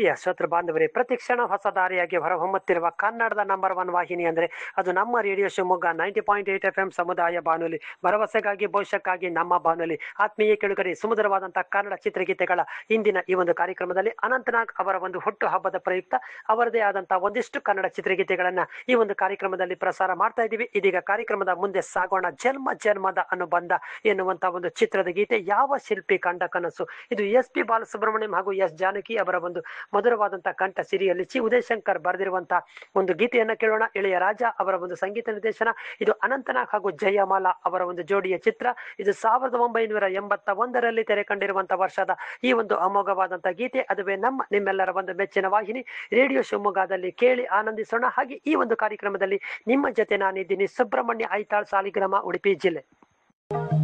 ಪ್ರೀತಿಯ ಶ್ರೋತೃ ಬಾಂಧವರೇ ಪ್ರತಿಕ್ಷಣ ಹೊಸ ದಾರಿಯಾಗಿ ಹೊರಹೊಮ್ಮುತ್ತಿರುವ ಕನ್ನಡದ ನಂಬರ್ ಒನ್ ವಾಹಿನಿ ಅಂದರೆ ಅದು ನಮ್ಮ radio Shivamogga ninety point eight F M ಸಮುದಾಯ ಬಾನುಲಿ ಭರವಸೆಗಾಗಿ ಭವಿಷ್ಯಕ್ಕಾಗಿ ನಮ್ಮ ಬಾನುಲಿ ಆತ್ಮೀಯ ಕೆಳುಗರೆ ಸುಮಧುರವಾದಂತಹ ಕನ್ನಡ ಚಿತ್ರಗೀತೆಗಳ ಇಂದಿನ ಈ ಒಂದು ಕಾರ್ಯಕ್ರಮದಲ್ಲಿ ಅನಂತನಾಗ್ ಅವರ ಒಂದು ಹುಟ್ಟು ಹಬ್ಬದ ಪ್ರಯುಕ್ತ ಅವರದೇ ಆದಂತಹ ಒಂದಿಷ್ಟು ಕನ್ನಡ ಚಿತ್ರಗೀತೆಗಳನ್ನ ಈ ಒಂದು ಕಾರ್ಯಕ್ರಮದಲ್ಲಿ ಪ್ರಸಾರ ಮಾಡ್ತಾ ಇದ್ದೀವಿ ಇದೀಗ ಕಾರ್ಯಕ್ರಮದ ಮುಂದೆ ಸಾಗೋಣ ಜನ್ಮ ಜನ್ಮದ ಅನುಬಂಧ ಎನ್ನುವಂತಹ ಒಂದು ಚಿತ್ರದ ಗೀತೆ ಯಾವ ಶಿಲ್ಪಿ ಕಂಡ ಕನಸು ಇದು ಎಸ್ ಪಿ ಬಾಲಸುಬ್ರಹ್ಮಣ್ಯಂ ಹಾಗೂ ಎಸ್ ಜಾನಕಿ ಅವರ ಒಂದು ಮಧುರವಾದಂತಹ ಕಂಠ ಸಿರಿಯಲ್ಲಿ ಚಿ ಉದಯಶಂಕರ್ ಬರೆದಿರುವಂತಹ ಒಂದು ಗೀತೆಯನ್ನ ಕೇಳೋಣ ಇಳೆಯ ರಾಜ ಅವರ ಒಂದು ಸಂಗೀತ ನಿರ್ದೇಶನ ಇದು ಅನಂತನಾಗ್ ಹಾಗೂ ಜಯಮಾಲಾ ಅವರ ಒಂದು ಜೋಡಿಯ ಚಿತ್ರ ಇದು ಸಾವಿರದ ಒಂಬೈನೂರ ಎಂಬತ್ತ ಒಂದರಲ್ಲಿ ತೆರೆ ಕಂಡಿರುವಂತಹ ವರ್ಷದ ಈ ಒಂದು ಅಮೋಘವಾದಂತಹ ಗೀತೆ ಅದುವೇ ನಮ್ಮ ನಿಮ್ಮೆಲ್ಲರ ಒಂದು ಮೆಚ್ಚಿನ ವಾಹಿನಿ ರೇಡಿಯೋ ಶಿವಮೊಗ್ಗದಲ್ಲಿ ಕೇಳಿ ಆನಂದಿಸೋಣ ಹಾಗೆ ಈ ಒಂದು ಕಾರ್ಯಕ್ರಮದಲ್ಲಿ ನಿಮ್ಮ ಜೊತೆ ನಾನಿದ್ದೀನಿ ಸುಬ್ರಹ್ಮಣ್ಯ ಐತಾಳ್ ಸಾಲಿಗ್ರಾಮ ಉಡುಪಿ ಜಿಲ್ಲೆ